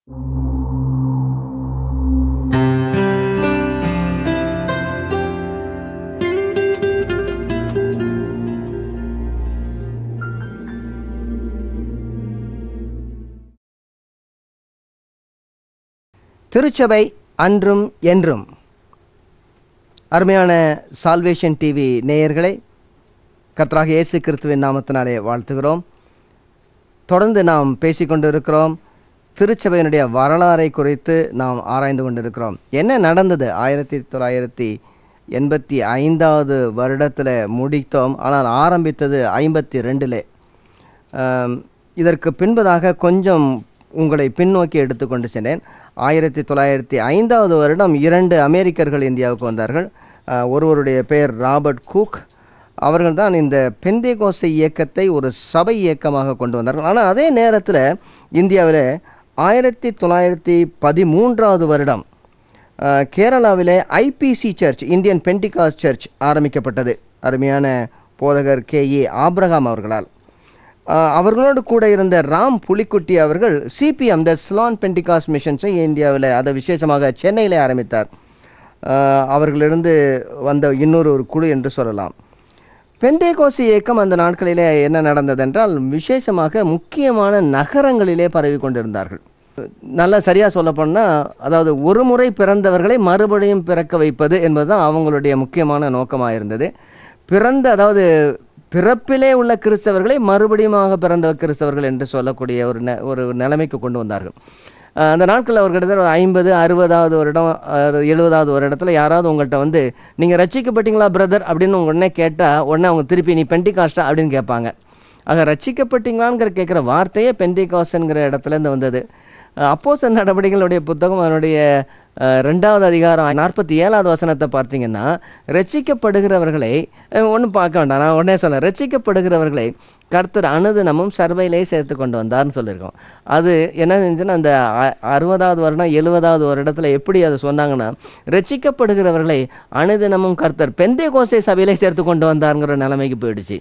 திருச்சபை அன்றும் என்றும் அருமையான சால்வேஷன் டிவி நேயர்களை கர்த்தராக இயேசு கிறிஸ்துவின் நாமத்தினாலே வாழ்த்துகிறோம் தொடர்ந்து நாம் பேசிக்கொண்டிருக்கிறோம் திருச்சபையினுடைய வரலாறை குறித்து நாம் ஆராய்ந்து கொண்டிருக்கிறோம் என்ன நடந்தது ஆயிரத்தி தொள்ளாயிரத்தி எண்பத்தி ஐந்தாவது வருடத்தில் முடித்தோம் ஆனால் ஆரம்பித்தது ஐம்பத்தி ரெண்டிலே இதற்கு பின்பதாக கொஞ்சம் உங்களை பின்னோக்கி எடுத்துக்கொண்டு சென்றேன் ஆயிரத்தி தொள்ளாயிரத்தி ஐந்தாவது வருடம் இரண்டு அமெரிக்கர்கள் இந்தியாவுக்கு வந்தார்கள் அஹ், ஒருவருடைய பெயர் ராபர்ட் குக் அவர்கள் தான் இந்த பெந்தேகோசை இயக்கத்தை ஒரு சபை இயக்கமாக கொண்டு வந்தார்கள் ஆனால் அதே நேரத்தில் இந்தியாவில் ஆயிரத்தி தொள்ளாயிரத்தி பதிமூன்றாவது வருடம் அஹ், கேரளாவிலே IPC church Indian Pentecostal church ஆரம்பிக்கப்பட்டது அருமையான போதகர் கே ஏ ஆப்ரஹாம் அவர்களால் ஆஹ் அவர்களோடு கூட இருந்த ராம் புலிக்குட்டி அவர்கள் சிபிஎம் த ஸ்லான் பென்டிகாஸ் மிஷன்ஸை இந்தியாவில் அதை விசேஷமாக சென்னையில் ஆரம்பித்தார் ஆஹ் அவர்களிருந்து வந்த இன்னொரு ஒரு குழு என்று சொல்லலாம் பெந்தேகோசி இயக்கம் அந்த நாட்களிலே என்ன நடந்ததென்றால் விசேஷமாக முக்கியமான நகரங்களிலே பரவி கொண்டிருந்தார்கள் நல்லா சரியாக சொல்லப்போனால் அதாவது ஒரு முறை பிறந்தவர்களை மறுபடியும் பிறக்க வைப்பது என்பது தான் அவங்களுடைய முக்கியமான நோக்கமாக இருந்தது பிறந்த அதாவது பிறப்பிலே உள்ள கிறிஸ்தவர்களை மறுபடியுமாக பிறந்த கிறிஸ்தவர்கள் என்று சொல்லக்கூடிய ஒரு நெ ஒரு நிலைமைக்கு கொண்டு வந்தார்கள் அஹ் அந்த நாட்களில் ஒரு கிட்டத்தட்ட ஒரு ஐம்பது அறுபதாவது வருடம் அஹ் எழுபதாவது ஒரு இடத்துல யாராவது உங்கள்கிட்ட வந்து நீங்கள் ரட்சிக்கப்பட்டீங்களா பிரதர் அப்படின்னு உடனே கேட்டால் உடனே அவங்க திருப்பி நீ பெண்டிகாஸ்டா அப்படின்னு கேட்பாங்க ஆக ரட்சிக்கப்பட்டீங்களாங்கிற கேட்குற வார்த்தையே பெண்டிகாஸ்ங்கிற இடத்துலேருந்து வந்தது அப்போஸ் நடவடிக்கைகளுடைய புத்தகம் அதனுடைய அஹ், ரெண்டாவது அதிகாரம் நாற்பத்தி ஏழாவது வசனத்தை பார்த்தீங்கன்னா ரட்சிக்கப்படுகிறவர்களை ஒன்றும் பார்க்க வேண்டாம் நான் உடனே சொல்ல ரட்சிக்கப்படுகிறவர்களை கர்த்தர் அனுதினமும் சர்வையிலே சேர்த்து கொண்டு வந்தார்னு சொல்லியிருக்கோம் அது என்ன செஞ்சுன்னா அந்த அ- அறுபதாவது வருடம் எழுபதாவது வருடத்தில் எப்படி அதை சொன்னாங்கன்னா ரட்சிக்கப்படுகிறவர்களை அனுதினமும் கர்த்தர் பெந்தே கோசை சபையிலே சேர்த்து கொண்டு வந்தாருங்கிற நிலைமைக்கு போயிடுச்சு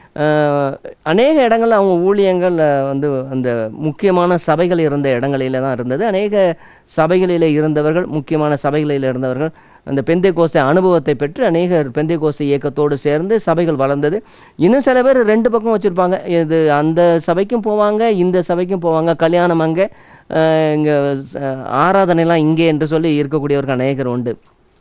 அஹ், அநேக இடங்கள்ல அவங்க ஊழியங்கள் அஹ், வந்து அந்த முக்கியமான சபைகள் இருந்த இடங்களில தான் இருந்தது அநேக சபைகளிலே இருந்தவர்கள் முக்கியமான சபைகளில் இருந்தவர்கள் அந்த பெந்தை கோசை அனுபவத்தை பெற்று அநேகர் பெந்தை கோசை இயக்கத்தோடு சேர்ந்து சபைகள் வளர்ந்தது இன்னும் சில பேர் ரெண்டு பக்கம் வச்சுருப்பாங்க இது அந்த சபைக்கும் போவாங்க இந்த சபைக்கும் போவாங்க கல்யாணம் அங்கே இங்கே ஆராதனைலாம் இங்கே என்று சொல்லி இருக்கக்கூடியவர்கள் அநேகர் உண்டு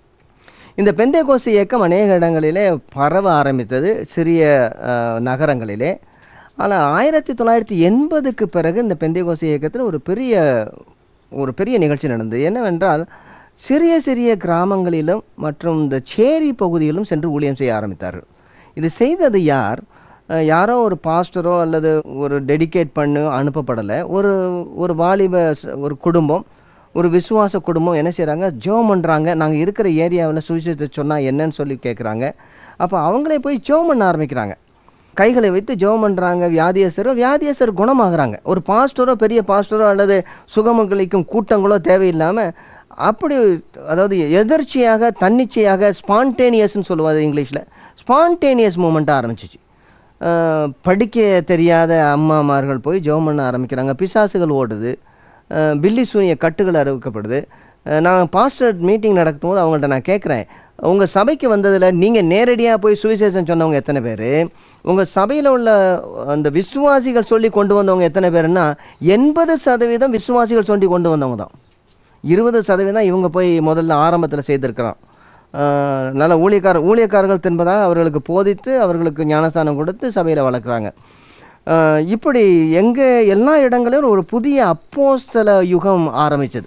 இந்த பெந்தேகோசு இயக்கம் அநேக இடங்களிலே பரவ ஆரம்பித்தது சிறிய அஹ், நகரங்களிலே ஆனால் ஆயிரத்தி தொள்ளாயிரத்தி எண்பதுக்கு பிறகு இந்த பெந்தேகோசு இயக்கத்தில் ஒரு பெரிய ஒரு பெரிய நிகழ்ச்சி நடந்தது என்னவென்றால் சிறிய சிறிய கிராமங்களிலும் மற்றும் இந்த சேரி பகுதியிலும் சென்று ஊழியம் செய்ய ஆரம்பித்தார்கள் இது செய்தது யார் அஹ், யாரோ ஒரு பாஸ்டரோ அல்லது ஒரு டெடிகேட் பண்ணு அனுப்பப்படலை ஒரு ஒரு வாலிப ச- ஒரு குடும்பம் ஒரு விசுவாச குடும்பம் என்ன செய்கிறாங்க ஜோம் பண்ணுறாங்க நாங்கள் இருக்கிற ஏரியாவில் சுவிசேஷத்தை சொன்னால் என்னன்னு சொல்லி கேட்குறாங்க அப்போ அவங்களே போய் ஜோம் பண்ண ஆரம்பிக்கிறாங்க கைகளை வைத்து ஜெபம் பண்ணுறாங்க வியாதியஸ்தரோ வியாதியஸ்தர் குணமாகறாங்க ஒரு பாஸ்டரோ பெரிய பாஸ்டரோ அல்லது சுகமங்களிக்கும் கூட்டங்களோ தேவையில்லாமல் அப்படி அதாவது எதர்ச்சியாக தன்னிச்சையாக ஸ்பான்டேனியஸ்னு சொல்லுவாது இங்கிலீஷில் ஸ்பான்டேனியஸ் மூமெண்ட்டாக ஆரம்பிச்சிச்சு அஹ், படிக்க தெரியாத அம்மாமார்கள் போய் ஜெபம் பண்ண ஆரம்பிக்கிறாங்க பிசாசுகள் ஓடுது அஹ், பில்லி சூனிய கட்டுகள் அறிவிக்கப்படுது அஹ், நான் பாஸ்டர் மீட்டிங் நடக்கும்போது அவங்கள்ட்ட நான் கேட்குறேன் உங்கள் சபைக்கு வந்ததில் நீங்கள் நேரடியாக போய் சுவிசேஷம் சொன்னவங்க எத்தனை பேர் உங்கள் சபையில் உள்ள அந்த விசுவாசிகள் சொல்லி கொண்டு வந்தவங்க எத்தனை பேருன்னா எண்பது சதவீதம் விசுவாசிகள் சொல்லி கொண்டு வந்தவங்க தான் இருபது சதவீதம் இவங்க போய் முதல்ல ஆரம்பத்தில் செய்திருக்கிறான் ஆஹ் நல்ல ஊழியக்கார ஊழியக்காரர்கள் தின்பதாக அவர்களுக்கு போதித்து அவர்களுக்கு ஞானஸ்தானம் கொடுத்து சபையில் வளர்க்குறாங்க ஆஹ் இப்படி எங்கே எல்லா இடங்களிலும் ஒரு புதிய அப்போஸ்தல யுகம் ஆரம்பிச்சது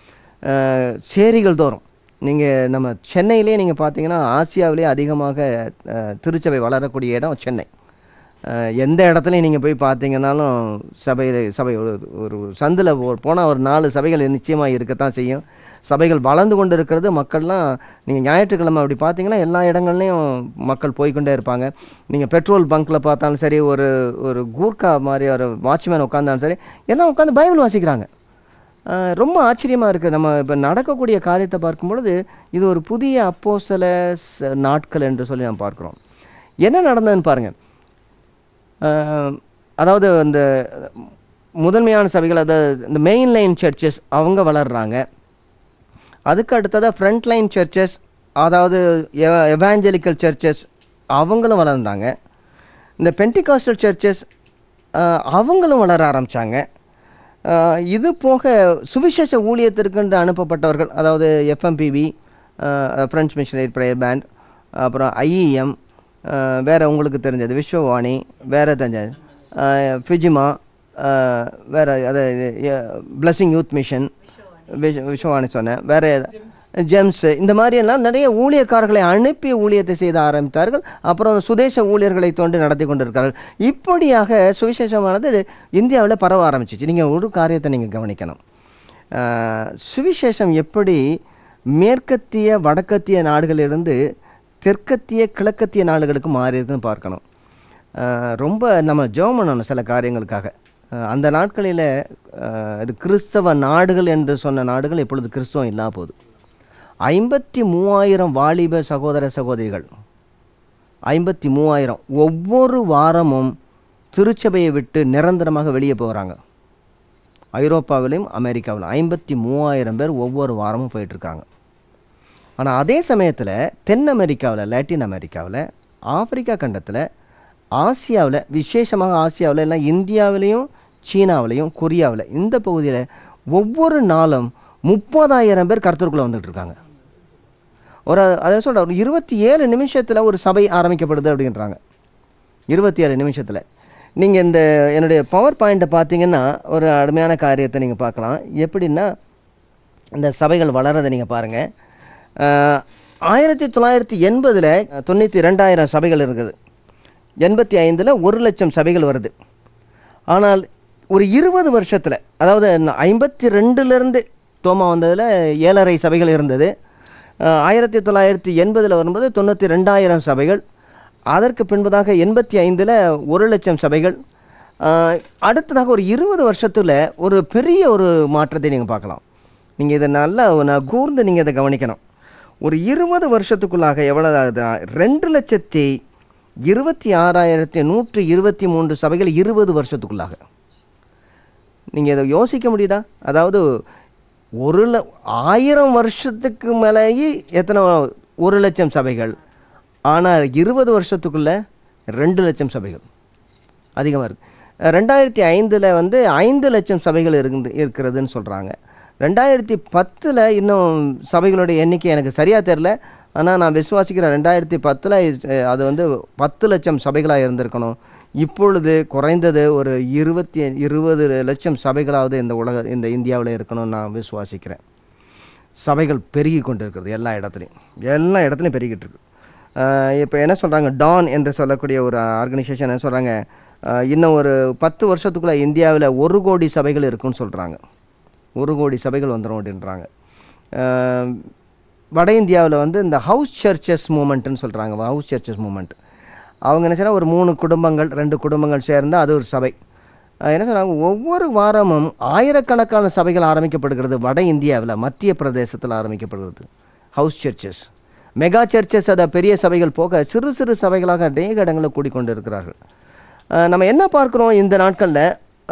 ஆஹ் சேரிகள் தோறும் நீங்கள் நம்ம சென்னையிலே நீங்கள் பார்த்தீங்கன்னா ஆசியாவிலே அதிகமாக ஆஹ் திருச்சபை வளரக்கூடிய இடம் சென்னை ஆஹ் எந்த இடத்துலையும் நீங்கள் போய் பார்த்தீங்கன்னாலும் சபையில் சபை ஒரு ஒரு சந்தில் போனால் ஒரு நாலு சபைகள் நிச்சயமாக இருக்கத்தான் செய்யும் சபைகள் வளர்ந்து கொண்டு இருக்கிறது மக்கள்லாம் நீங்கள் ஞாயிற்றுக்கிழமை அப்படி பார்த்தீங்கன்னா எல்லா இடங்கள்லையும் மக்கள் போய்க்கொண்டே இருப்பாங்க நீங்கள் பெட்ரோல் பங்க்கில் பார்த்தாலும் சரி ஒரு ஒரு கூர்க்கா மாதிரி ஒரு வாட்ச்மேன் உட்காந்தாலும் சரி எல்லாம் உட்காந்து பைபிள் வாசிக்கிறாங்க ஆஹ் ரொம்ப ஆச்சரியமாக இருக்குது நம்ம இப்போ நடக்கக்கூடிய காரியத்தை பார்க்கும் பொழுது இது ஒரு புதிய அப்போஸ்தல ச- நாட்கள் என்று சொல்லி நாம் பார்க்குறோம் என்ன நடந்ததுன்னு பாருங்கள் அதாவது அந்த முதன்மையான சபைகள் அதாவது இந்த மெயின் லைன் சர்ச்சஸ் அவங்க வளர்றாங்க அதுக்கு அடுத்ததாக ஃப்ரண்ட் லைன் சர்ச்சஸ் அதாவது எவாஞ்சலிக்கல் சர்ச்சஸ் அவங்களும் வளர்ந்தாங்க இந்த பென்டிகாஸ்டல் சர்ச்சஸ் அவங்களும் வளர ஆரம்பித்தாங்க இது போக சுவிசேஷ ஊழியத்திற்கென்று அனுப்பப்பட்டவர்கள் அதாவது FMPB French missionary prayer band அப்புறம் ஐஇஎம் வேறு உங்களுக்கு தெரிஞ்சது விஸ்வவாணி வேறு தெரிஞ்சது ஃபிஜிமா வேறு அதை பிளஸிங் யூத் மிஷன் விஷ விஷவாணி சொன்னேன் வேறு ஜெம்ஸு இந்த மாதிரியெல்லாம் நிறைய ஊழியக்காரர்களை அனுப்பி ஊழியத்தை செய்த ஆரம்பித்தார்கள் அப்புறம் சுதேச ஊழியர்களை தோண்டு நடத்தி கொண்டிருக்கிறார்கள் இப்படியாக சுவிசேஷமானது இந்தியாவில் பரவ ஆரம்பிச்சிச்சு நீங்கள் ஒரு காரியத்தை நீங்கள் கவனிக்கணும் ஆஹ், சுவிசேஷம் எப்படி மேற்கத்திய வடக்கத்திய நாடுகளிலிருந்து தெற்கத்திய கிழக்கத்திய நாடுகளுக்கு மாறி இருக்குன்னு பார்க்கணும் ஆஹ், ரொம்ப நம்ம ஜெபம் பண்ணணும் சில காரியங்களுக்காக ஆஹ், அந்த நாட்களில் ஆஹ், இது கிறிஸ்தவ நாடுகள் என்று சொன்ன நாடுகள் இப்பொழுது கிறிஸ்தவம் இல்லாம போகுது ஐம்பத்தி மூவாயிரம் வாலிப சகோதர சகோதரிகள் ஐம்பத்தி மூவாயிரம் ஒவ்வொரு வாரமும் திருச்சபையை விட்டு நிரந்தரமாக வெளியே போகிறாங்க ஐரோப்பாவிலையும் அமெரிக்காவிலும் ஐம்பத்தி மூவாயிரம் பேர் ஒவ்வொரு வாரமும் போயிட்டுருக்காங்க ஆனால் அதே சமயத்தில் தென் அமெரிக்காவில் லாட்டின் அமெரிக்காவில் ஆப்பிரிக்கா கண்டத்தில் ஆசியாவில் விசேஷமாக ஆசியாவில் எல்லாம் இந்தியாவிலையும் சீனாவிலையும் கொரியாவில் இந்த பகுதியில் ஒவ்வொரு நாளும் முப்பதாயிரம் பேர் கருத்துருக்குள்ளே வந்துட்டு இருக்காங்க ஒரு அதை சொல்கிற ஒரு இருபத்தி ஏழு நிமிஷத்தில் ஒரு சபை ஆரம்பிக்கப்படுது அப்படின்றாங்க இருபத்தி ஏழு நிமிஷத்தில் நீங்கள் இந்த என்னுடைய பவர் பாயிண்ட்டை பார்த்தீங்கன்னா ஒரு அருமையான காரியத்தை நீங்கள் பார்க்கலாம் எப்படின்னா இந்த சபைகள் வளர்றதை நீங்கள் பாருங்கள் ஆயிரத்தி தொள்ளாயிரத்தி எண்பதில் தொண்ணூற்றி ரெண்டாயிரம் சபைகள் இருக்குது எண்பத்தி ஐந்தில் ஒரு லட்சம் சபைகள் வருது ஆனால் ஒரு இருபது வருஷத்தில் அதாவது ஐம்பத்தி ரெண்டுலேருந்து தோமா வந்ததில் ஏழரை சபைகள் இருந்தது அஹ், ஆயிரத்தி தொள்ளாயிரத்தி எண்பதில் வரும்போது தொண்ணூற்றி ரெண்டாயிரம் சபைகள் அதற்கு பின்பதாக எண்பத்தி ஐந்தில் ஒரு லட்சம் சபைகள் அஹ், அடுத்ததாக ஒரு இருபது வருஷத்தில் ஒரு பெரிய ஒரு மாற்றத்தை நீங்கள் பார்க்கலாம் நீங்கள் இதை நல்லா நான் கூர்ந்து நீங்கள் இதை கவனிக்கணும் ஒரு இருபது வருஷத்துக்குள்ளாக எவ்வளவு ஆகுதுன்னா ரெண்டு லட்சத்தி இருபத்தி ஆறாயிரத்தி நூற்றி இருபத்தி மூன்று சபைகள் இருபது வருஷத்துக்குள்ளாக நீங்கள் இதை யோசிக்க முடியுதா அதாவது ஒரு ல ஆயிரம் வருஷத்துக்கு மேலேயே எத்தனை ஒரு லட்சம் சபைகள் ஆனால் இருபது வருஷத்துக்குள்ளே ரெண்டு லட்சம் சபைகள் அதிகமாக இருக்குது ரெண்டாயிரத்தி ஐந்தில் வந்து ஐந்து லட்சம் சபைகள் இருந்து இருக்கிறதுன்னு சொல்கிறாங்க ரெண்டாயிரத்தி பத்தில் இன்னும் சபைகளுடைய எண்ணிக்கை எனக்கு சரியாக தெரில ஆனால் நான் விசுவாசிக்கிறேன் ரெண்டாயிரத்தி பத்தில் அது வந்து பத்து லட்சம் சபைகளாக இருந்திருக்கணும் இப்பொழுது குறைந்தது ஒரு இருபத்தி இருபது லட்சம் சபைகளாவது இந்த உலக இந்த இந்தியாவில் இருக்கணும்னு நான் விசுவாசிக்கிறேன் சபைகள் பெருகி கொண்டு இருக்கிறது எல்லா இடத்துலையும் எல்லா இடத்துலையும் பெருகிட்டு இருக்கு இப்போ என்ன சொல்கிறாங்க டான் என்று சொல்லக்கூடிய ஒரு ஆர்கனைசேஷன் என்ன சொல்கிறாங்க இன்னும் ஒரு பத்து வருஷத்துக்குள்ளே இந்தியாவில் ஒரு கோடி சபைகள் இருக்குன்னு சொல்கிறாங்க ஒரு கோடி சபைகள் வந்துடும் அப்படின்றாங்க அஹ், வட இந்தியாவில் வந்து இந்த ஹவுஸ் சர்ச்சஸ் மூமெண்ட்டுன்னு சொல்கிறாங்க ஹவுஸ் சர்ச்சஸ் மூமெண்ட் அவங்க என்ன செய்யறாங்க ஒரு மூணு குடும்பங்கள் ரெண்டு குடும்பங்கள் சேர்ந்து அது ஒரு சபை அஹ் என்ன சொல்கிறாங்க ஒவ்வொரு வாரமும் ஆயிரக்கணக்கான சபைகள் ஆரம்பிக்கப்படுகிறது வட இந்தியாவில் மத்திய பிரதேசத்தில் ஆரம்பிக்கப்படுகிறது ஹவுஸ் சர்ச்சஸ் மெகா சர்ச்சஸ் அதை பெரிய சபைகள் போக சிறு சிறு சபைகளாக அநேக இடங்களில் கூடிக்கொண்டு இருக்கிறார்கள் அஹ் நம்ம என்ன பார்க்குறோம் இந்த நாட்களில்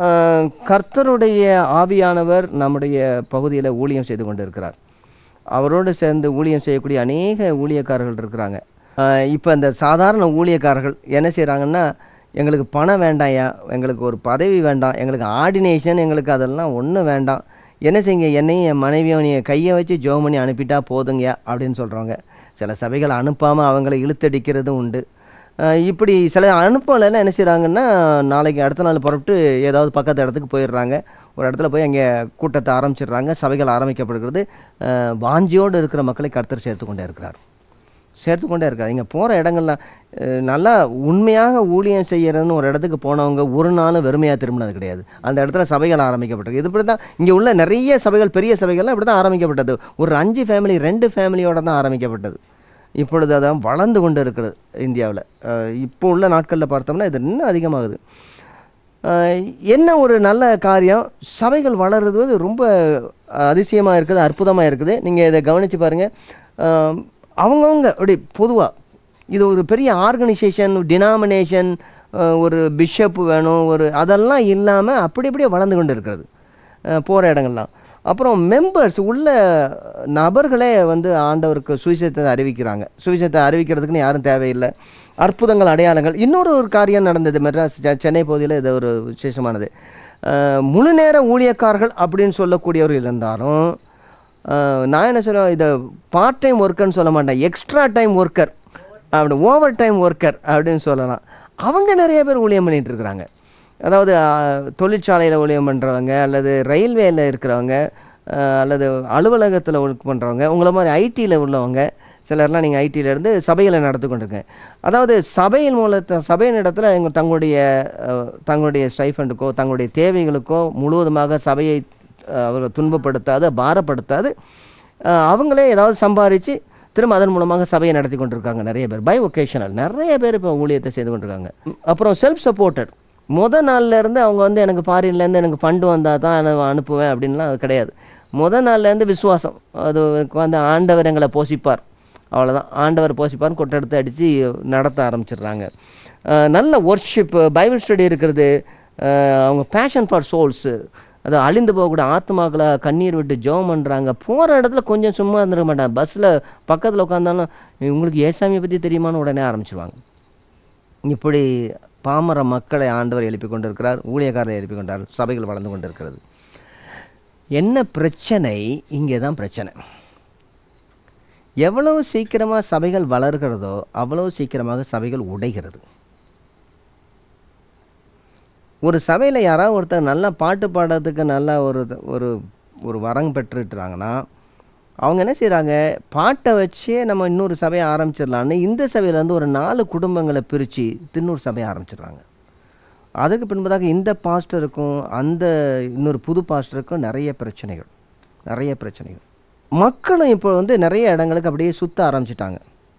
கர்த்தருடைய ஆவியானவர் நம்முடைய பகுதியில் ஊழியம் செய்து கொண்டு இருக்கிறார் அவரோடு சேர்ந்து ஊழியம் செய்யக்கூடிய அநேக ஊழியக்காரர்கள் இருக்கிறாங்க இப்போ இந்த சாதாரண ஊழியக்காரர்கள் என்ன செய்கிறாங்கன்னா எங்களுக்கு பணம் வேண்டாம்யா எங்களுக்கு ஒரு பதவி வேண்டாம் எங்களுக்கு ஆர்டினேஷன் எங்களுக்கு அதெல்லாம் ஒன்றும் வேண்டாம் என்ன செய்யுங்க என்னையும் என் மனைவியும் நீங்கள் கையை வச்சு ஜோம் பண்ணி அனுப்பிட்டா போதுங்கயா அப்படின்னு சொல்கிறவங்க சில சபைகள் அனுப்பாமல் அவங்கள இழுத்தடிக்கிறதும் உண்டு அஹ் இப்படி சில அனுப்பலைன்னா என்ன செய்கிறாங்கன்னா நாளைக்கு அடுத்த நாள் புறப்பட்டு ஏதாவது பக்கத்து இடத்துக்கு போயிடுறாங்க ஒரு இடத்துல போய் அங்கே கூட்டத்தை ஆரம்பிச்சிடுறாங்க சபைகள் ஆரம்பிக்கப்படுகிறது அஹ் வாஞ்சியோடு இருக்கிற மக்களை கர்த்தர் சேர்த்து கொண்டே இருக்கிறார் சேர்த்து கொண்டே இருக்கார் இங்கே போகிற இடங்கள்லாம் அஹ் நல்லா உண்மையாக ஊழியம் செய்யறதுன்னு ஒரு இடத்துக்கு போனவங்க ஒரு நாளும் வெறுமையாக திரும்பினது கிடையாது அந்த இடத்துல சபைகள் ஆரம்பிக்கப்பட்டிருக்கு இது இப்படி தான் இங்கே உள்ள நிறைய சபைகள் பெரிய சபைகள்லாம் இப்படி தான் ஆரம்பிக்கப்பட்டது ஒரு அஞ்சு ஃபேமிலி ரெண்டு ஃபேமிலியோட தான் ஆரம்பிக்கப்பட்டது இப்பொழுது அதான் வளர்ந்து கொண்டு இருக்கிறது இந்தியாவில் இப்போ உள்ள நாட்களில் பார்த்தோம்னா இது இன்னும் அதிகமாகுது அஹ் என்ன ஒரு நல்ல காரியம் சபைகள் வளர்றது வந்து ரொம்ப அதிசயமாக இருக்குது அற்புதமாக இருக்குது நீங்கள் இதை கவனித்து பாருங்கள் அவங்கவுங்க அப்படி பொதுவாக இது ஒரு பெரிய ஆர்கனைசேஷன் டினாமினேஷன் அஹ், ஒரு பிஷப்பு வேணும் ஒரு அதெல்லாம் இல்லாமல் அப்படி அப்படியே வளர்ந்து கொண்டு இருக்கிறது போகிற இடங்கள்லாம் அப்புறம் மெம்பர்ஸ் உள்ள நபர்களே வந்து ஆண்டவருக்கு சுவிசேஷத்தை அறிவிக்கிறாங்க சுவிசேஷத்தை அறிவிக்கிறதுக்குன்னு யாரும் தேவையில்லை அற்புதங்கள் அடையாளங்கள் இன்னொரு ஒரு காரியம் நடந்தது மெட்ராஸ் செ- சென்னை பகுதியில் இது ஒரு விசேஷமானது அஹ், முழு நேர ஊழியக்காரர்கள் அப்படின்னு சொல்லக்கூடியவர்கள் இருந்தாலும் அஹ், நான் என்ன சொல்ல இதை பார்ட் டைம் ஒர்க்கர்னு சொல்ல மாட்டேன் எக்ஸ்ட்ரா டைம் ஒர்க்கர் அப்படி ஓவர் டைம் ஒர்க்கர் அப்படின்னு சொல்லலாம் அவங்க நிறைய பேர் ஊழியம் பண்ணிட்டு இருக்கிறாங்க அதாவது தொழிற்சாலையில் ஊழியம் பண்ணுறவங்க அல்லது ரயில்வேயில் இருக்கிறவங்க அஹ், அல்லது அலுவலகத்தில் ஒர்க் பண்ணுறவங்க உங்களை மாதிரி ஐடியில் உள்ளவங்க சிலர்லாம் நீங்கள் ஐடியில் இருந்து சபையில் நடத்தி கொண்டிருக்கேன் அதாவது சபையின் மூலத்தை சபையின் இடத்துல எங்கள் தங்களுடைய அஹ், தங்களுடைய ஸ்டைஃபண்டுக்கோ தங்களுடைய தேவைகளுக்கோ முழுவதுமாக சபையை அஹ், அவர்கள் துன்பப்படுத்தாது பாரப்படுத்தாது அஹ், அவங்களே ஏதாவது சம்பாரித்து திரும்ப அதன் மூலமாக சபையை நடத்தி கொண்டிருக்காங்க நிறைய பேர் பை ஒகேஷனல் நிறைய பேர் இப்போ ஊழியத்தை செய்து கொண்டிருக்காங்க அப்புறம் செல்ஃப் சப்போர்ட்டட் முத நாள்ல இருந்து அவங்க வந்து எனக்கு ஃபாரின்லேருந்து எனக்கு ஃபண்டு வந்தால் தான் நான் அனுப்புவேன் அப்படின்லாம் கிடையாது முத நாள்லேருந்து விசுவாசம் அது வந்து ஆண்டவர் எங்களை போஷிப்பார் அவ்வளோதான் ஆண்டவர் போஷிப்பார்னு கொட்டெடுத்து அடித்து நடத்த ஆரம்பிச்சிடுறாங்க அஹ் நல்ல ஒர்ஷிப் பைபிள் ஸ்டடி இருக்கிறது அஹ் அவங்க பேஷன் ஃபார் சோல்ஸு அது அழிந்து போகக்கூடிய ஆத்மாக்களை கண்ணீர் விட்டு ஜெபம் பண்ணுறாங்க போகிற இடத்துல கொஞ்சம் சும்மா இருந்துட மாட்டாங்க பஸ்ஸில் பக்கத்தில் உட்காந்தாலும் உங்களுக்கு ஏசாமியை பற்றி தெரியுமான்னு உடனே ஆரம்பிச்சிருவாங்க இப்படி பாமர மக்களை ஆண்டவர் எழுப்பி கொண்டிருக்கிறார் ஊழியக்காரரை எழுப்பி கொண்டார் சபைகள் வளர்ந்து கொண்டிருக்கிறது என்ன பிரச்சனை இங்கே தான் பிரச்சனை எவ்வளவு சீக்கிரமாக சபைகள் வளர்கிறதோ அவ்வளவு சீக்கிரமாக சபைகள் உடைகிறது ஒரு சபையில் யாராவது ஒருத்தர் நல்லா பாட்டு பாடுறதுக்கு நல்லா ஒரு ஒரு ஒரு வரம் பெற்றுட்டுறாங்கன்னா அவங்க என்ன செய்கிறாங்க பாட்டை வச்சே நம்ம இன்னொரு சபையை ஆரம்பிச்சிடலான்னு இந்த சபையிலேருந்து ஒரு நாலு குடும்பங்களை பிரித்து இன்னொரு சபையை ஆரம்பிச்சிடுறாங்க அதுக்கு பின்பதாக இந்த பாஸ்டருக்கும் அந்த இன்னொரு புது பாஸ்டருக்கும் நிறைய பிரச்சனைகள் நிறைய பிரச்சனைகள் மக்களும் இப்போ வந்து நிறைய இடங்களுக்கு அப்படியே சுற்ற ஆரம்பிச்சிட்டாங்க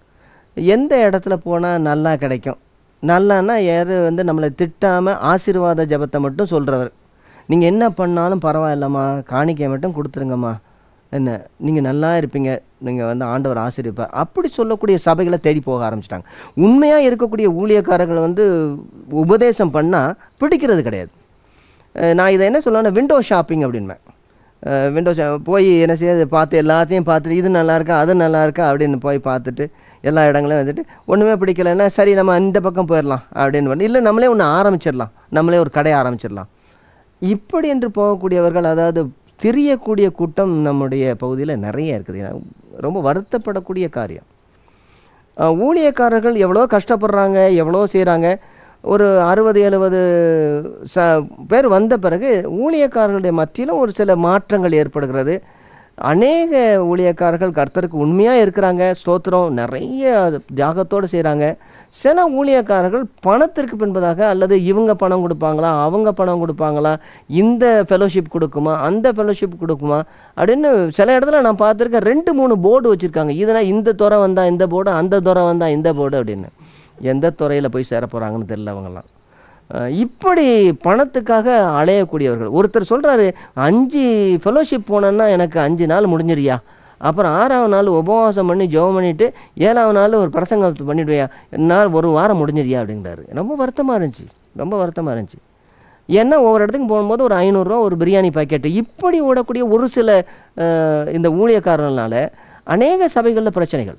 எந்த இடத்துல போனால் நல்லா கிடைக்கும் நல்லான்னா யார் வந்து நம்மளை திட்டாமல் ஆசீர்வாத ஜெபத்தை மட்டும் சொல்கிறவர் நீங்கள் என்ன பண்ணாலும் பரவாயில்லம்மா காணிக்கை மட்டும் கொடுத்துருங்கம்மா என்ன நீங்கள் நல்லா இருப்பீங்க நீங்கள் வந்து ஆண்டவர் ஆசீர்விப்பார் அப்படி சொல்லக்கூடிய சபைகளை தேடி போக ஆரம்பிச்சிட்டாங்க உண்மையாக இருக்கக்கூடிய ஊழியக்காரர்கள் வந்து உபதேசம் பண்ணால் பிடிக்கிறது கிடையாது அஹ் நான் இதை என்ன சொல்லணும்னா விண்டோ ஷாப்பிங் அப்படின்பேன் விண்டோ ஷா போய் என்ன செய்யாது பார்த்து எல்லாத்தையும் பார்த்துட்டு இது நல்லா இருக்கா அது நல்லா இருக்கா அப்படின்னு போய் பார்த்துட்டு எல்லா இடங்களையும் வந்துட்டு ஒன்றுமே பிடிக்கலைன்னா சரி நம்ம இந்த பக்கம் போயிடலாம் அப்படின்னு பண்ணி இல்லை நம்மளே ஒன்று ஆரம்பிச்சிடலாம் நம்மளே ஒரு கடை ஆரம்பிச்சிடலாம் இப்படி என்று போகக்கூடியவர்கள் அதாவது திரியக்கூடிய கூட்டம் நம்முடைய பகுதியில் நிறைய இருக்குது ரொம்ப வருத்தப்படக்கூடிய காரியம் அஹ் ஊழியக்காரர்கள் எவ்வளோ கஷ்டப்படுறாங்க எவ்வளோ செய்கிறாங்க ஒரு அறுபது எழுபது ச பேர் வந்த பிறகு ஊழியக்காரர்களுடைய மத்தியிலும் ஒரு சில மாற்றங்கள் ஏற்படுகிறது அநேக ஊழியக்காரர்கள் கர்த்தருக்கு உண்மையாக இருக்கிறாங்க ஸ்தோத்திரம் நிறைய தியாகத்தோடு செய்கிறாங்க சில ஊழியக்காரர்கள் பணத்திற்கு பின்பதாக அல்லது இவங்க பணம் கொடுப்பாங்களா அவங்க பணம் கொடுப்பாங்களா இந்த ஃபெலோஷிப் கொடுக்குமா அந்த ஃபெலோஷிப் கொடுக்குமா அப்படின்னு சில இடத்துல நான் பார்த்துருக்கேன் ரெண்டு மூணு போர்டு வச்சுருக்காங்க இதனால் இந்த துறை வந்தால் இந்த போர்டு அந்த துறை வந்தால் இந்த போர்டு அப்படின்னு எந்த துறையில் போய் சேர போகிறாங்கன்னு தெரியல அவங்கெல்லாம் அஹ் இப்படி பணத்துக்காக அலையக்கூடியவர்கள் ஒருத்தர் சொல்கிறாரு அஞ்சு ஃபெலோஷிப் போனேன்னா எனக்கு அஞ்சு நாள் முடிஞ்சிருயா அப்புறம் ஆறாவது நாள் உபவாசம் பண்ணி ஜெபம் பண்ணிவிட்டு ஏழாவது நாள் ஒரு பிரசங்கம் பண்ணிவிடுவியா நாள் ஒரு வாரம் முடிஞ்சிருயா அப்படிங்கிறாரு ரொம்ப வருத்தமாக இருந்துச்சு ரொம்ப வருத்தமாக இருந்துச்சு ஏன்னா ஒவ்வொரு இடத்துக்கு போகும்போது ஒரு ஐநூறுரூவா ஒரு பிரியாணி பாக்கெட்டு இப்படி ஓடக்கூடிய ஒரு சில அஹ், இந்த ஊழியக்காரர்களால அநேக சபைகளில் பிரச்சனைகள்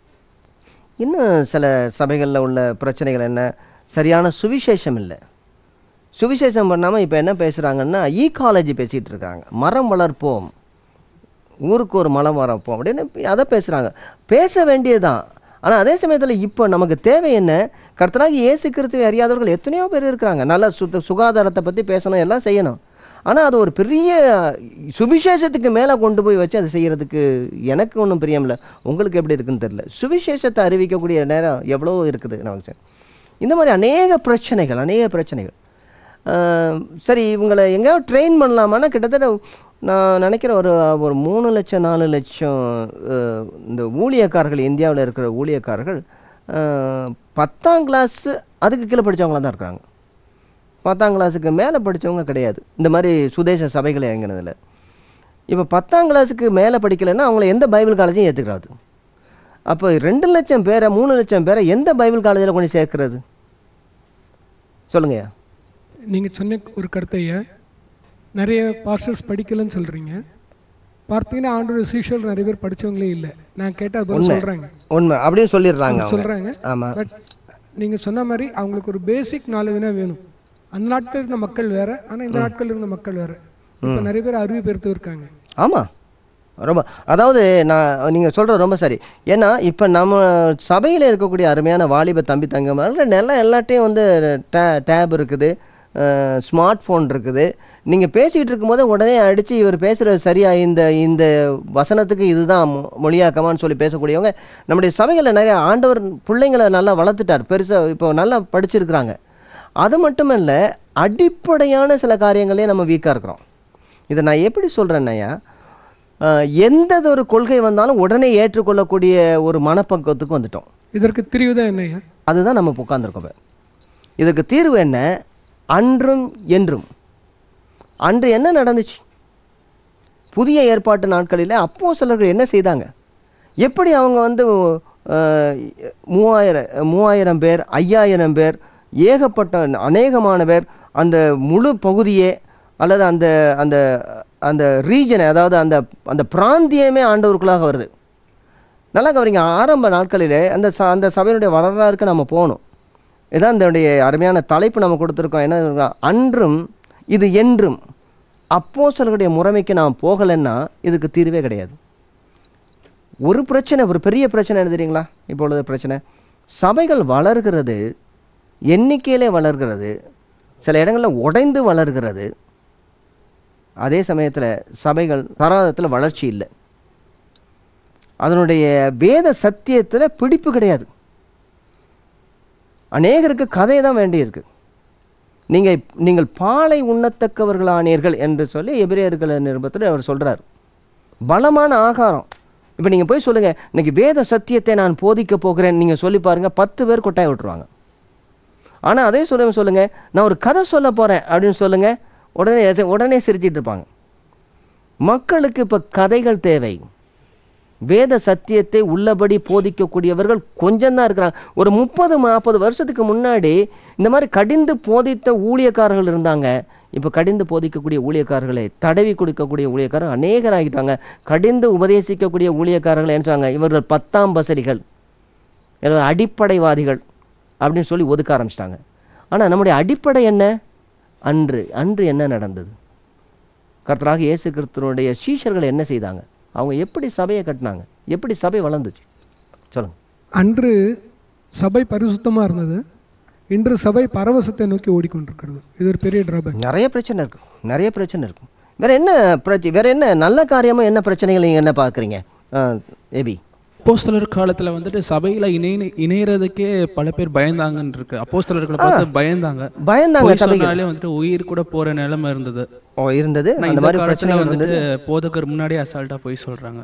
இன்னும் சில சபைகளில் உள்ள பிரச்சனைகள் என்ன சரியான சுவிசேஷம் இல்லை சுவிசேஷம் பண்ணாமல் இப்போ என்ன பேசுகிறாங்கன்னா ஈகாலஜி பேசிகிட்டு இருக்காங்க மரம் வளர்ப்போம் ஊருக்கு ஒரு மரம் வளர்ப்போம் அப்படின்னு அதை பேசுகிறாங்க பேச வேண்டியதுதான் ஆனால் அதே சமயத்தில் இப்போ நமக்கு தேவை என்ன கர்த்தராகி இயேசு கிறிஸ்துவை அறியாதவர்கள் எத்தனையோ பேர் இருக்கிறாங்க நல்ல சுத்த சுகாதாரத்தை பற்றி பேசணும் எல்லாம் செய்யணும் ஆனால் அது ஒரு பெரிய சுவிசேஷத்துக்கு மேலே கொண்டு போய் வச்சு அதை செய்கிறதுக்கு எனக்கு ஒன்றும் பிரியமில்லை உங்களுக்கு எப்படி இருக்குன்னு தெரியல சுவிசேஷத்தை அறிவிக்கக்கூடிய நேரம் எவ்வளோ இருக்குது நமக்கு சரி இந்த மாதிரி அநேக பிரச்சனைகள் அநேக பிரச்சனைகள் ஆஹ் சரி இவங்களை எங்கேயாவது ட்ரெயின் பண்ணலாமான்னா கிட்டத்தட்ட நான் நினைக்கிறேன் ஒரு ஒரு மூணு லட்சம் நாலு லட்சம் ஆஹ் இந்த ஊழியக்காரர்கள் இந்தியாவில் இருக்கிற ஊழியக்காரர்கள் ஆஹ் பத்தாம் கிளாஸு அதுக்கு கீழே படித்தவங்களாம் தான் இருக்கிறாங்க பத்தாம் கிளாஸுக்கு மேலே படித்தவங்க கிடையாது இந்த மாதிரி சுதேச சபைகள் இறங்கினதில் இப்போ பத்தாம் கிளாஸுக்கு மேலே படிக்கலைன்னா அவங்கள எந்த பைபிள் காலேஜையும் ஏற்றுக்கிறாது அப்போ ரெண்டு லட்சம் பேரை மூணு லட்சம் பேரை எந்த பைபிள் காலேஜில் கொண்டு சேர்க்கறது சொல்லுங்கய்யா நீங்கள் சொன்ன ஒரு கருத்தைய நிறைய பாஸ்டர்ஸ் படிக்கலைன்னு சொல்கிறீங்க பார்த்தீங்கன்னா ஆண்டோட சீஷல் நிறைய பேர் படிச்சவங்களே இல்லை நான் கேட்டால் அது சொல்கிறாங்க உண்மை அப்படின்னு சொல்லிடுறாங்க அவங்க சொல்கிறாங்க ஆமாம் பட் நீங்கள் சொன்ன மாதிரி அவங்களுக்கு ஒரு பேசிக் நாலேஜ்னா வேணும் அந்த நாட்கள் இருந்த மக்கள் வேற ஆனால் இந்த நாட்கள் இருந்த மக்கள் வேற இப்போ நிறைய பேர் அறிவு பெருத்து இருக்காங்க ஆமாம் ரொம்ப அதாவது நான் நீங்கள் சொல்கிறது ரொம்ப சரி ஏன்னா இப்போ நம்ம சபையில் இருக்கக்கூடிய அருமையான வாலிப தம்பி தங்கமாக எல்லாம் எல்லாட்டையும் வந்து டே டேப் இருக்குது ஸ்மார்ட் ஃபோன் இருக்குது நீங்கள் பேசிக்கிட்டு இருக்கும்போது உடனே அடித்து இவர் பேசுகிறது சரியா இந்த இந்த வசனத்துக்கு இதுதான் மொ- மொழியாக்கமான்னு சொல்லி பேசக்கூடியவங்க நம்முடைய சபைகளில் நிறைய ஆண்டவர் பிள்ளைங்களை நல்லா வளர்த்துட்டார் பெருசாக இப்போ நல்லா படிச்சிருக்கிறாங்க அது மட்டும் இல்லை அடிப்படையான சில காரியங்களே நம்ம வீக்காக இருக்கிறோம் இதை நான் எப்படி சொல்கிறேன்னையா எந்த ஒரு கொள்கை வந்தாலும் உடனே ஏற்றுக்கொள்ளக்கூடிய ஒரு மனப்பக்குவத்துக்கு வந்துட்டோம் இதற்கு தெரிவு தான் என்னையா அதுதான் நம்ம உட்காந்துருக்கோம் இப்ப. இதற்கு தீர்வு என்ன அன்றும் என்றும் அன்று என்ன நடந்துச்சு புதிய ஏற்பாட்டு நாட்களில் அப்போ சிலர்கள் என்ன செய்தாங்க எப்படி அவங்க வந்து அஹ், மூவாயிரம் மூவாயிரம் பேர் ஐயாயிரம் பேர் ஏகப்பட்ட அநேகமான பேர் அந்த முழு பகுதியே அல்லது அந்த அந்த அந்த ரீஜனை அதாவது அந்த அந்த பிராந்தியமே ஆண்டவருக்குள்ளாக வருது நல்லா கவனிங்க ஆரம்ப நாட்களிலே அந்த ச அந்த சபையினுடைய வரலாறுக்கு நம்ம போகணும் இதான் இதனுடைய அருமையான தலைப்பு நம்ம கொடுத்துருக்கோம் என்ன சொல்றோம்? அன்றும் இது என்றும் அப்போஸ்தலர்களுடைய முறைமைக்கு நாம் போகலைன்னா இதுக்கு தீர்வே கிடையாது ஒரு பிரச்சனை ஒரு பெரிய பிரச்சனை என்ன தெரியுங்களா இப்பொழுது பிரச்சனை சபைகள் வளர்கிறது எண்ணிக்கையிலே வளர்கிறது சில இடங்களில் உடைந்து வளர்கிறது அதே சமயத்தில் சபைகள் தராதத்தில் வளர்ச்சி இல்லை அதனுடைய வேத சத்தியத்தில் பிடிப்பு கிடையாது அநேகருக்கு கதை தான் வேண்டியிருக்கு நீங்கள் நீங்கள் பாலை உண்ணத்தக்கவர்களானீர்கள் என்று சொல்லி எபிரேயர்கள் நிருபத்தில் அவர் சொல்றார் பலமான ஆகாரம் இப்போ நீங்கள் போய் சொல்லுங்கள் இன்னைக்கு வேத சத்தியத்தை நான் போதிக்க போகிறேன் நீங்கள் சொல்லி பாருங்கள் பத்து பேர் கொட்டாய் விட்டுருவாங்க ஆனால் அதே சொல்ல சொல்லுங்க நான் ஒரு கதை சொல்ல போகிறேன் அப்படின்னு சொல்லுங்கள் உடனே உடனே சிரிச்சிட்டு இருப்பாங்க மக்களுக்கு இப்போ கதைகள் தேவை வேத சத்தியத்தை உள்ளபடி போதிக்கக்கூடியவர்கள் கொஞ்சம் தான் இருக்கிறாங்க ஒரு முப்பது நாற்பது வருஷத்துக்கு முன்னாடி இந்த மாதிரி கடிந்து போதித்த ஊழியக்காரர்கள் இருந்தாங்க இப்போ கடிந்து போதிக்கக்கூடிய ஊழியக்காரர்களை தடவி கொடுக்கக்கூடிய ஊழியக்காரர்கள் அநேகராகிட்டாங்க கடிந்து உபதேசிக்கக்கூடிய ஊழியக்காரர்கள் என்ன சொல்றாங்க இவர்கள் பத்தாம் பசலிகள் இவர்கள் அடிப்படைவாதிகள் அப்படின்னு சொல்லி ஒதுக்க ஆரம்பிச்சிட்டாங்க ஆனால் நம்முடைய அடிப்படை என்ன அன்று அன்று என்ன நடந்தது கர்த்தராக இயேசு கிறிஸ்துவனுடைய சீஷர்கள் என்ன செய்தாங்க அவங்க எப்படி சபையை கட்டினாங்க எப்படி சபை வளர்ந்துச்சு சொல்லுங்க அன்று சபை பரிசுத்தமாக இருந்தது இன்று சபை பரவசத்தை நோக்கி ஓடிக்கொண்டிருக்கிறது இது ஒரு பெரிய டிராபேக் நிறைய பிரச்சனை இருக்கு நிறைய பிரச்சனை இருக்கும் வேற என்ன பிரச்சனை வேற என்ன நல்ல காரியமா என்ன பிரச்சனைகள் நீங்க என்ன பார்க்குறீங்க ஏபி அப்போஸ்தலர் காலத்துல வந்துட்டு சபையில இணை இணையறதுக்கே பல பேர் பயந்தாங்கன்னு இருக்கு அப்போஸ்தலர்களை பார்த்து பயந்தாங்க பயந்தாங்க பொய் சபைகள் சொன்னாலே வந்துட்டு உயிர் கூட போற நிலைமை இருந்தது ஓ இருந்தது ஆனா அந்த இந்த மாதிரி காலத்துல பிரச்சனைகள் வந்துட்டு இருந்தது போதகர் முன்னாடியே அசால்ட்டா போய் சொல்றாங்க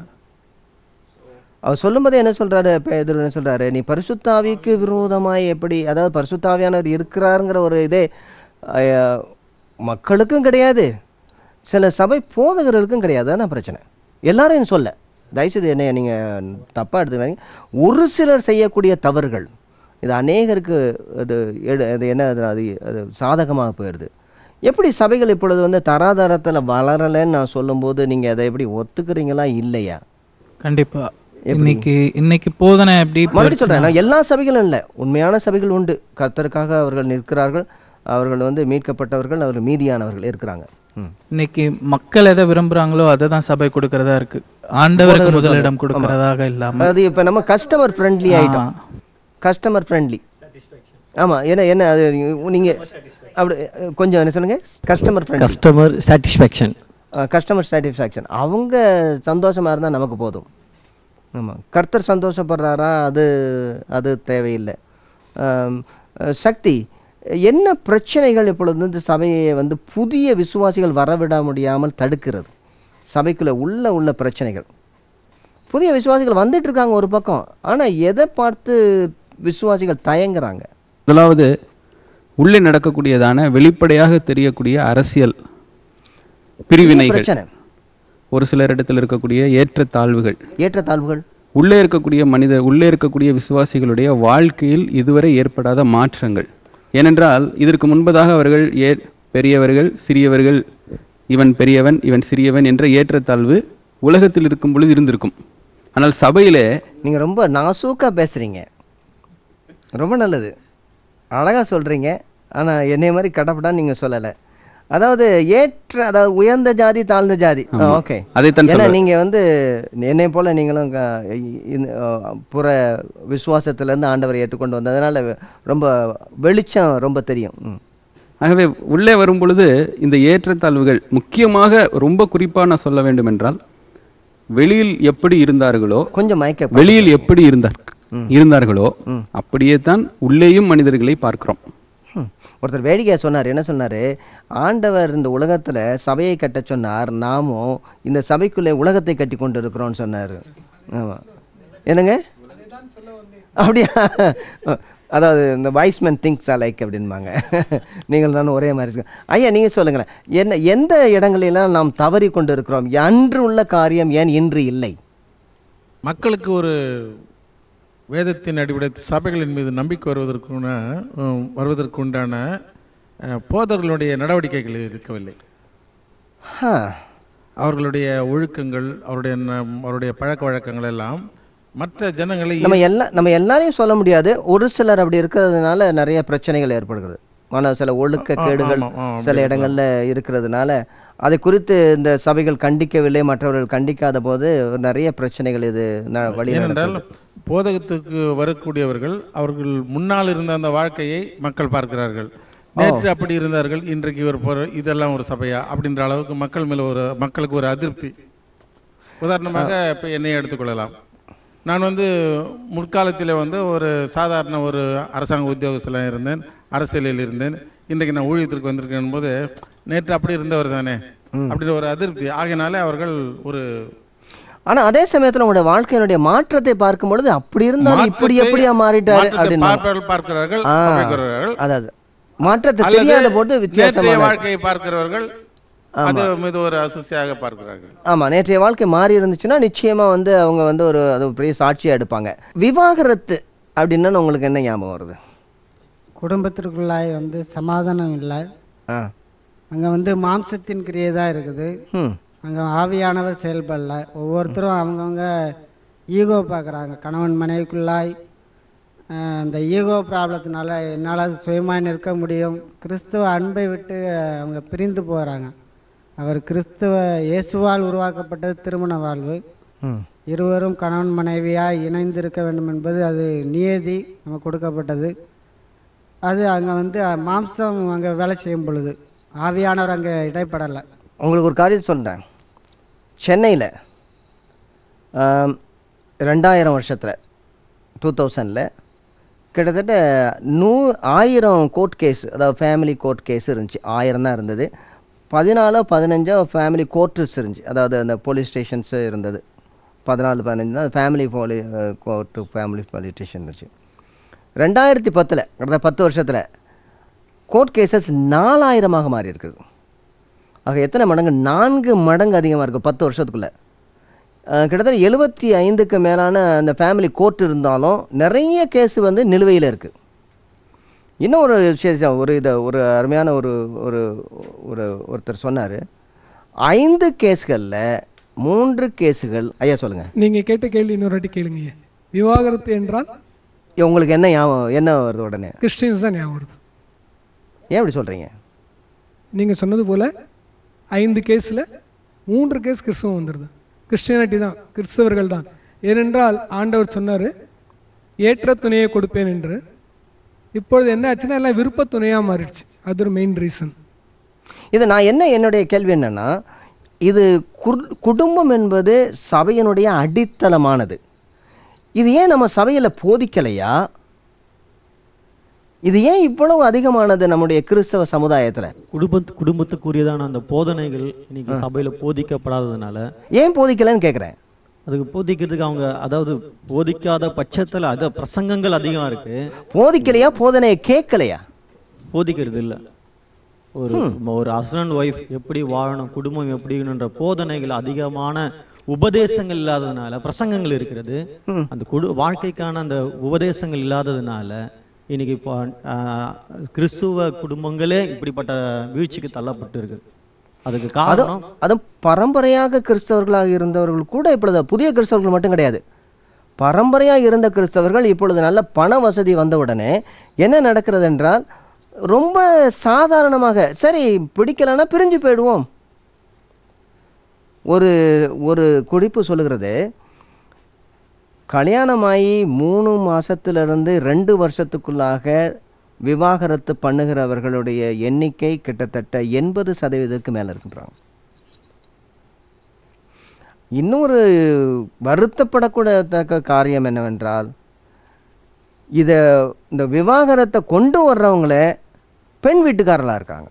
அவர் சொல்லும்போது என்ன சொல்றாரு பேதுரு என்ன சொல்றாரு நீ பரிசுத்தாவிக்கு விரோதமாய் எப்படி அதாவது பரிசுத்தாவியானவர் இருக்கிறாருங்கிற ஒரு இதே அஹ், மக்களுக்கும் கிடையாது சில சபை போதகர்களுக்கும் கிடையாது அதான் பிரச்சனை எல்லாரையும் சொல்ல தயவுசெய்து என்ன நீங்கள் தப்பாக எடுத்துக்காதீங்க ஒரு சிலர் செய்யக்கூடிய தவறுகள் இது அநேகருக்கு அது எடு அது என்ன அது அது அது சாதகமாக போயிடுது எப்படி சபைகள் இப்பொழுது வந்து தராதரத்தில் வளரலைன்னு நான் சொல்லும்போது நீங்கள் அதை எப்படி ஒத்துக்கிறீங்களா இல்லையா கண்டிப்பா இன்னைக்கு இன்னைக்கு போதனை எப்படி மறுபடியும் சொல்றேன் நான் எல்லா சபைகளும் இல்லை உண்மையான சபைகள் உண்டு கர்த்தருக்காக அவர்கள் நிற்கிறார்கள் அவர்கள் வந்து மீட்கப்பட்டவர்கள் அவர்கள் மீதியானவர்கள் இருக்கிறாங்க ம். இன்னைக்கு மக்கள் எதை விரும்புறாங்களோ அதை தான் சபை கொடுக்கறதா இருக்கு ஆண்டவருக்கு முதலிடம் கொடுக்கறதாக இல்லாம அது இப்போ நம்ம கஸ்டமர் ஃப்ரெண்ட்லி ஆயிட்டோம் கஸ்டமர் ஃப்ரெண்ட்லி ஆமா என்ன என்ன அது நீங்க அப்படி கொஞ்சம் என்ன சொல்லுங்க customer friendly customer satisfaction customer satisfaction அவங்க சந்தோஷமா இருந்தா நமக்கு போதும் ஆமாம் கர்த்தர் சந்தோஷப்படுறாரா அது அது தேவையில்லை ஆம், அஹ், சக்தி என்ன பிரச்சனைகள் இப்பொழுது வந்து சபையை வந்து புதிய விசுவாசிகள் வரவிட முடியாமல் தடுக்கிறது சபைக்குள்ள உள்ள உள்ள பிரச்சனைகள் புதிய விசுவாசிகள் வந்துட்டு இருக்காங்க ஒரு பக்கம் ஆனா எதை பார்த்து விசுவாசிகள் தயங்குறாங்க முதலாவது உள்ளே நடக்கக்கூடியதான வெளிப்படையாக தெரியக்கூடிய அரசியல் பிரிவினைகள் பிரச்சனை ஒரு சிலரிடத்தில் இருக்கக்கூடிய ஏற்றத்தாழ்வுகள் ஏற்றத்தாழ்வுகள் உள்ளே இருக்கக்கூடிய மனிதர் உள்ளே இருக்கக்கூடிய விசுவாசிகளுடைய வாழ்க்கையில் இதுவரை ஏற்படாத மாற்றங்கள் ஏனென்றால் இதற்கு முன்பதாக அவர்கள் ஏ பெரியவர்கள் சிறியவர்கள் இவன் பெரியவன் இவன் சிறியவன் என்ற ஏற்றத்தாழ்வு உலகத்தில் இருக்கும் பொழுது இருந்திருக்கும் ஆனால் சபையிலே நீங்கள் ரொம்ப நாசூக்காக பேசுகிறீங்க ரொம்ப நல்லது அழகாக சொல்கிறீங்க ஆனால் என்னை மாதிரி கடப்படான்னு நீங்கள் சொல்லலை அதாவது ஏற்ற அதாவது உயர்ந்த ஜாதி தாழ்ந்த ஜாதி ஓகே அதைத்தான் ஏன்னா சொல்றேன். நீங்கள் வந்து என்னை போல நீங்களும் க- இ- இந்த, அஹ், புற விசுவாசத்திலேருந்து ஆண்டவரை ஏற்றுக்கொண்டு வந்ததுனால ரொம்ப வெளிச்சம் ரொம்ப தெரியும் ம். ஆகவே உள்ளே வரும் பொழுது இந்த ஏற்றத்தாழ்வுகள் முக்கியமாக ரொம்ப குறிப்பாக நான் சொல்ல வேண்டும் என்றால் வெளியில் எப்படி இருந்தார்களோ கொஞ்சம் மயக்க வெளியில் எப்படி இருந்தார் இருந்தார்களோ அப்படியே தான் உள்ளேயும் மனிதர்களை பார்க்கிறோம் ம். ஒருத்தர் வேடிக்கையாக சொன்னார் என்ன சொன்னார் ஆண்டவர் இந்த உலகத்தில் சபையை கட்ட சொன்னார் நாமும் இந்த சபைக்குள்ளே உலகத்தை கட்டி கொண்டு இருக்கிறோம்னு சொன்னார் ஆமாம் என்னங்க அப்படியா அதாவது இந்த வாய்ஸ்மேன் திங்ஸ் லைக் அப்படின்பாங்க நீங்கள் நானும் ஒரே மாதிரி இருக்கு. ஐயா நீங்கள் சொல்லுங்களேன் என்ன எந்த இடங்களெல்லாம் நாம் தவறி கொண்டு இருக்கிறோம் அன்று உள்ள காரியம் ஏன் இன்று இல்லை மக்களுக்கு ஒரு வேதத்தின் அடிப்படை சபைகளின் மீது நம்பிக்கை வருவதற்குன உம், வருவதற்குண்டான அஹ், போதர்களுடைய நடவடிக்கைகள் இருக்கவில்லை ஹா அவர்களுடைய ஒழுக்கங்கள் அவருடைய ந- அவருடைய பழக்க வழக்கங்கள் எல்லாம் மற்ற ஜனங்களை நம்ம எல்லா நம்ம எல்லாரையும் சொல்ல முடியாது ஒரு சிலர் அப்படி இருக்கிறதுனால நிறைய பிரச்சனைகள் ஏற்படுகிறது ஆனால் சில ஒழுக்க ஆ, கேடுகள் ஆமா, ஆ, அப்படி சில இடங்கள்ல இருக்கிறதுனால அதை குறித்து இந்த சபைகள் கண்டிக்கவில்லை மற்றவர்கள் கண்டிக்காத போது நிறைய பிரச்சனைகள் இது ந- வழி ஏனென்றால் நடக்குது. போதகத்துக்கு வரக்கூடியவர்கள் அவர்கள் முன்னால் இருந்த அந்த வாழ்க்கையை மக்கள் பார்க்கிறார்கள் நேற்று அப்படி இருந்தார்கள் இன்றைக்கு ஒரு பொரு இதெல்லாம் ஒரு சபையா அப்படின்ற அளவுக்கு மக்கள் மேல ஒரு மக்களுக்கு ஒரு அதிருப்தி உதாரணமாக இப்போ என்னையே எடுத்துக்கொள்ளலாம் நான் வந்து முற்காலத்தில் வந்து ஒரு சாதாரண ஒரு அரசாங்க உத்தியோகஸ்தலாக இருந்தேன் அரசியலில் இருந்தேன் இன்றைக்கு நான் ஊழியத்திற்கு வந்திருக்கேன் போது நேற்று அப்படி இருந்தவர் தானே அப்படின்ற ஒரு அதிருப்தி ஆகையினாலே அவர்கள் ஒரு ஆனா அதே சமயத்துல உங்களுடைய வாழ்க்கையினுடைய மாற்றத்தை பார்க்கும் பொழுது அப்படி இருந்தாலும் இப்படி மாற்றத்தை- எப்படியா மாறிட்டாரு மாற்றத்தை அப்படின்னு பார்ப்பவர்கள் பார்க்கிறார்கள் ஆ, பார்க்கிறார்கள். அதாவது மாற்றத்தை அல்லது தெரியாத போட்டு நேற்றைய வித்தியாசமான வாழ்க்கையை பார்க்கிறவர்கள் அது மீது ஒரு அசுசியாக பார்க்கிறார்கள் ஆமா நேற்றைய வாழ்க்கை மாறி இருந்துச்சுன்னா நிச்சயமா வந்து அவங்க வந்து ஒரு அது ஒரு பெரிய சாட்சியா எடுப்பாங்க விவாகரத்து அப்படின்னா உங்களுக்கு என்ன ஞாபகம் வருது குடும்பத்திற்குள்ளாய் வந்து சமாதானம் இல்லை ஆ அங்கே வந்து மாம்சத்தின் கிரியை தான் இருக்குது ம் அங்கே ஆவியானவர் செயல்படல ஒவ்வொருத்தரும் அவங்கவுங்க ஈகோ பார்க்குறாங்க கணவன் மனைவிக்குள்ளாய் அஹ், அந்த ஈகோ ப்ராப்ளத்தினால என்னால் சுயமாக நிற்க முடியும் கிறிஸ்துவ அன்பை விட்டு அஹ், அவங்க பிரிந்து போகிறாங்க அவர் கிறிஸ்துவ இயேசுவால் உருவாக்கப்பட்டது திருமண வாழ்வு ம் இருவரும் கணவன் மனைவியாக இணைந்து இருக்க வேண்டும் என்பது அது நியதி நமக்கு கொடுக்கப்பட்டது அது அங்கே வந்து அஹ், மாம்சம் அங்கே வேலை செய்யும் பொழுது ஆவியானவர் அங்கே இடைப்படலை உங்களுக்கு ஒரு காரியம் சொல்கிறேன் சென்னையில் ரெண்டாயிரம் வருஷத்தில் டூ தௌசண்டில் கிட்டத்தட்ட நூ ஆயிரம் கோர்ட் கேஸ் அதாவது ஃபேமிலி கோர்ட் கேஸ் இருந்துச்சு ஆயிரம் தான் இருந்தது பதினாலோ பதினஞ்சோ ஃபேமிலி கோர்ட்டஸ் இருந்துச்சு அதாவது அந்த போலீஸ் ஸ்டேஷன்ஸு இருந்தது பதினாலு பதினஞ்சு தான் ஃபேமிலி போலி கோர்ட்டு ஃபேமிலி போலீஸ் ஸ்டேஷன் இருந்துச்சு ரெண்டாயிரத்தி பத்தில் கடந்த பத்து வருஷத்தில் கோர்ட் கேசஸ் நாலாயிரமாக மாறி இருக்குது ஆக எத்தனை மடங்கு நான்கு மடங்கு அதிகமாக இருக்குது பத்து வருஷத்துக்குள்ளே அஹ் கிட்டத்தட்ட எழுபத்தி ஐந்துக்கு மேலான அந்த ஃபேமிலி கோர்ட் இருந்தாலும் நிறைய கேஸ் வந்து நிலுவையில் இருக்குது இன்னும் ஒரு விஷயம் ஒரு இதை ஒரு அருமையான ஒரு ஒரு ஒரு ஒருத்தர் சொன்னார் ஐந்து கேஸ்களில் மூன்று கேஸுகள் ஐயா சொல்லுங்கள் நீங்க கேட்ட கேள்வி இன்னொரு வாட்டி கேளுங்க விவாகரத்து என்றால் உங்களுக்கு என்ன ஞாபகம் என்ன வருது உடனே கிறிஸ்டியன்ஸ் தான் ஞாபகம் வருது ஏன் இப்படி சொல்கிறீங்க நீங்க சொன்னது போல ஐந்து கேஸ்ல மூன்று கேஸ் கிறிஸ்தவம் வந்துடுது கிறிஸ்டியானிட்டி தான் கிறிஸ்தவர்கள் தான் ஏனென்றால் ஆண்டவர் சொன்னார் ஏற்ற துணையை கொடுப்பேன் என்று இப்பொழுது என்ன ஆச்சுன்னா எல்லாம் விருப்ப துணையாக மாறிடுச்சு அது ஒரு மெயின் ரீசன் இது நான் என்ன என்னுடைய கேள்வி என்னன்னா இது குர்- குடும்பம் என்பது சபையினுடைய அடித்தளமானது இது ஏன் நம்ம சபையில் போதிக்கலையா இது ஏன் இவ்வளவு அதிகமானது நம்முடைய கிறிஸ்தவ சமுதாயத்தில் குடும்ப குடும்பத்துக்குரியதான அந்த போதனைகள் இன்னைக்கு சபையில போதிக்கப்படாததுனால ஏன் போதிக்கலைன்னு கேட்குறேன் அதுக்கு போதிக்கிறதுக்கு அவங்க அதாவது போதிக்காத பட்சத்துல அத பிரசங்கங்கள் அதிகம் இருக்கு போதிக்கலையா போதனையை கேட்கலையா போதிக்கிறது இல்ல ஒரு ஒரு ஹஸ்பண்ட் ஒய்ஃப் எப்படி வாழணும் குடும்பம் எப்படின்ற போதனைகள் அதிகமான உபதேசங்கள் இல்லாததுனால பிரசங்கங்கள் இருக்கிறது அந்த குடு வாழ்க்கைக்கான அந்த உபதேசங்கள் இல்லாததுனால இன்னைக்கு இப்போ ஆஹ், கிறிஸ்துவ குடும்பங்களே இப்படிப்பட்ட வீழ்ச்சிக்கு தள்ளப்பட்டு இருக்கு அதுக்கு அதுவும் காரணம் அதுவும் பரம்பரையாக கிறிஸ்தவர்களாக இருந்தவர்கள் கூட இப்பொழுது புதிய கிறிஸ்தவர்கள் மட்டும் கிடையாது பரம்பரையாக இருந்த கிறிஸ்தவர்கள் இப்பொழுது நல்ல பண வசதி வந்தவுடனே என்ன நடக்கிறது என்றால் ரொம்ப சாதாரணமாக சரி பிடிக்கலைன்னா பிரிஞ்சு போயிடுவோம் ஒரு ஒரு குறிப்பு சொல்லுகிறது கல்யாணமாகி மூணு மாசத்திலிருந்து ரெண்டு வருஷத்துக்குள்ளாக விவாகரத்து பண்ணுகிறவர்களுடைய எண்ணிக்கை கிட்டத்தட்ட எண்பது சதவீதத்துக்கு மேலே இருக்குன்றாங்க இன்னொரு வருத்தப்படக்கூடத்தக்க காரியம் என்னவென்றால் இதை இந்த விவாகரத்தை கொண்டு வர்றவங்களே பெண் வீட்டுக்காரர்களாக இருக்காங்க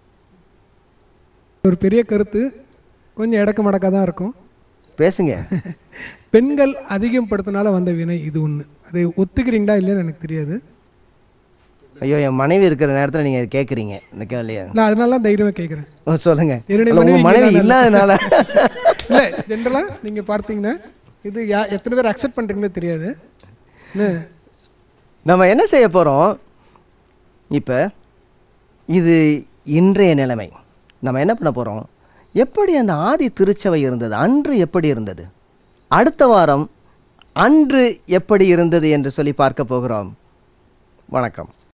ஒரு பெரிய கருத்து கொஞ்சம் இடக்க மடக்காக தான் இருக்கும் பேசுங்க பெண்கள் அதிகப்படுத்தினால வந்த வினை இது ஒன்று அது ஒத்துக்கிறீங்களா இல்லைன்னு எனக்கு தெரியாது ஐயோ என் மனைவி இருக்கிற நேரத்தில் நீங்கள் கேட்குறீங்க இந்த கேள்வியை நான் அதனால தான் தைரியமாக கேட்குறேன் ஓ சொல்லுங்க என்னுடைய அல்ல, உங்க மனைவி மனைவி இங்க தான் இல்லாதனால இல்லை ஜென்ரலாக நீங்கள் பார்த்தீங்கன்னா இது யா எத்தனை பேர் அக்செப்ட் பண்ணுறீங்களோ தெரியாது என்ன நம்ம என்ன செய்ய போகிறோம் இப்போ இது இன்றைய நிலைமை நம்ம என்ன பண்ண போகிறோம் எப்படி அந்த ஆதி திருச்சபை இருந்தது அன்று எப்படி இருந்தது அடுத்த வாரம் அன்று எப்படி இருந்தது என்று சொல்லி பார்க்க போகிறோம் வணக்கம்